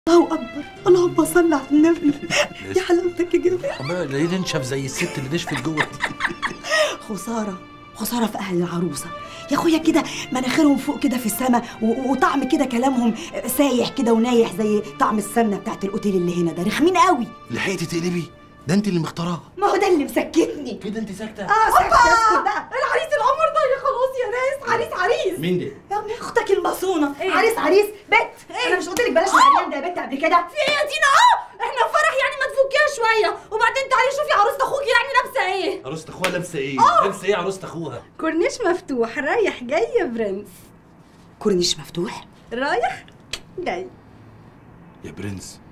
الله اكبر اللهم صل على النبي يا حلاوتك يا جماعه عمال ليه ننشف زي الست اللي نشفت جوه خساره خساره في اهل العروسه يا اخويا كده مناخيرهم فوق كده في السما و- وطعم كده كلامهم سايح كده ونايح زي طعم السمنه بتاعت الاوتيل اللي هنا ده رخمين قوي لحقتي تقلبي ده انت اللي مختاراها ما هو ده اللي مسكتني كده انت ساكته اه سكت اسكت بقى العريس القمر ده يا خلاص يا ناس عريس عريس مين ده يا ابني اختك المصونه عريس عريس بت انا مش قلت لك بلاش العريان ده يا بت قبل كده في ايه يا دينا اه احنا في فرح يعني ما تفكيها شويه وبعدين تعالي شوفي عروسه اخوكي يعني لابسه ايه عروسه اخوها لابسه ايه لابسه ايه عروسه اخوها كورنيش مفتوح رايح جاي يا برنس كورنيش مفتوح رايح جاي يا برنس